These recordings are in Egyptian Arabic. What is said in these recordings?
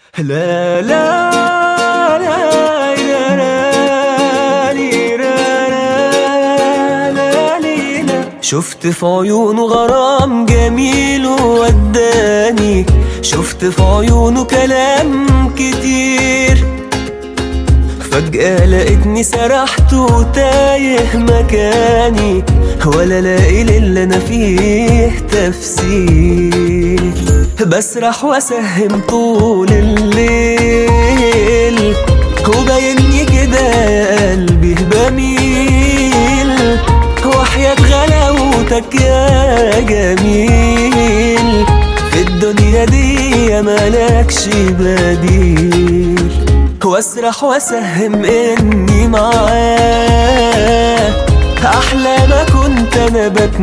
لا لا لا لا لا لي لا لا لا لي لا. شفت في عيونه غرام جميل ووداني شفت في عيونه كلام كتير فجأة لقيتني سرحت وتايه مكاني ولا لاقي للي انا فيه تفسير بسرح واسهم طول الليل وبايني كده يا قلبي بميل وحياة غلاوتك يا جميل في الدنيا دي مالكش بديل واسرح واسهم اني معاه احلى ما كنت انا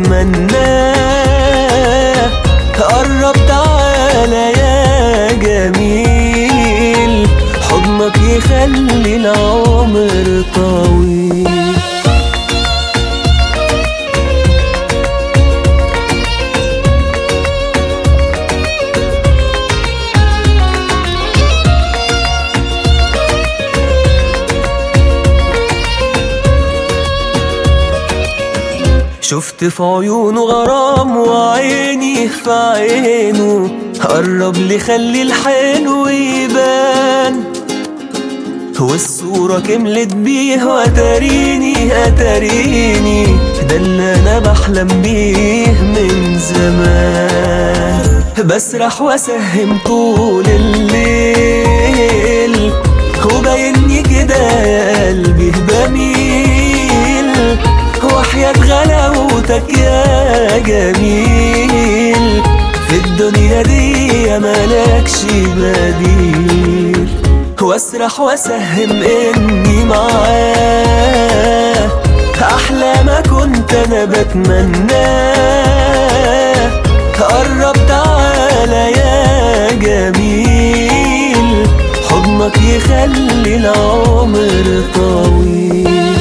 بتمناه قرب تعالى يا جميل حضنك يخلي العمر طويل شفت في عيونه غرام وعيني في عينه قرب لي خلي الحلو يبان والصورة كملت بيه واتاريني اتاريني ده اللي انا بحلم بيه من زمان بسرح واسهم طول الليل وبايني كده يا قلبي بميل وحياة غلاوتك يا جميل في الدنيا دي مالكش بديل واسرح واسهم اني معاه احلى ما كنت انا بتمناه قرب تعالى يا جميل حضنك يخلي العمر طويل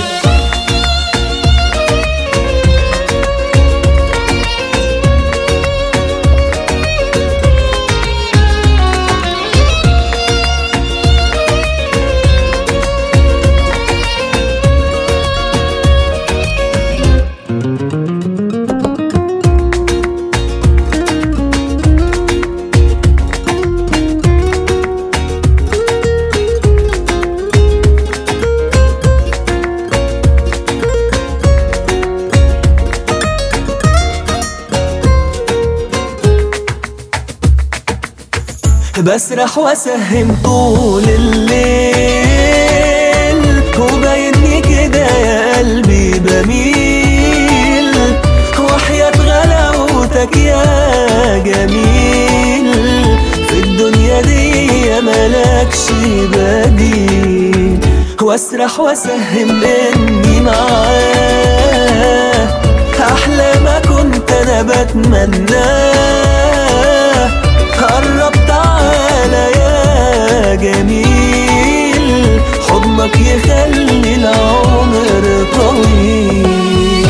بسرح واسهم طول الليل وبايني كده يا قلبي بميل وحياة غلاوتك يا جميل في الدنيا دي مالكش بديل واسرح واسهم اني معاه احلى ما كنت انا بتمناه قرب تعالى يا جميل حضنك يخلي العمر طويل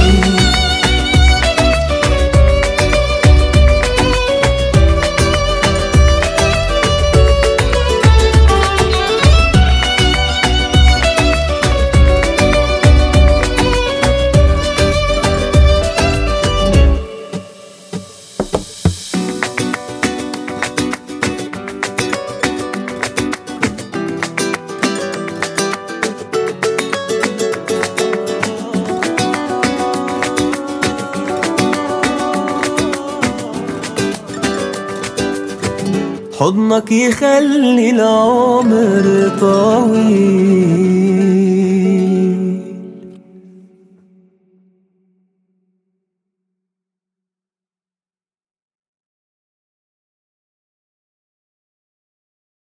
حضنك يخلي العمر طويل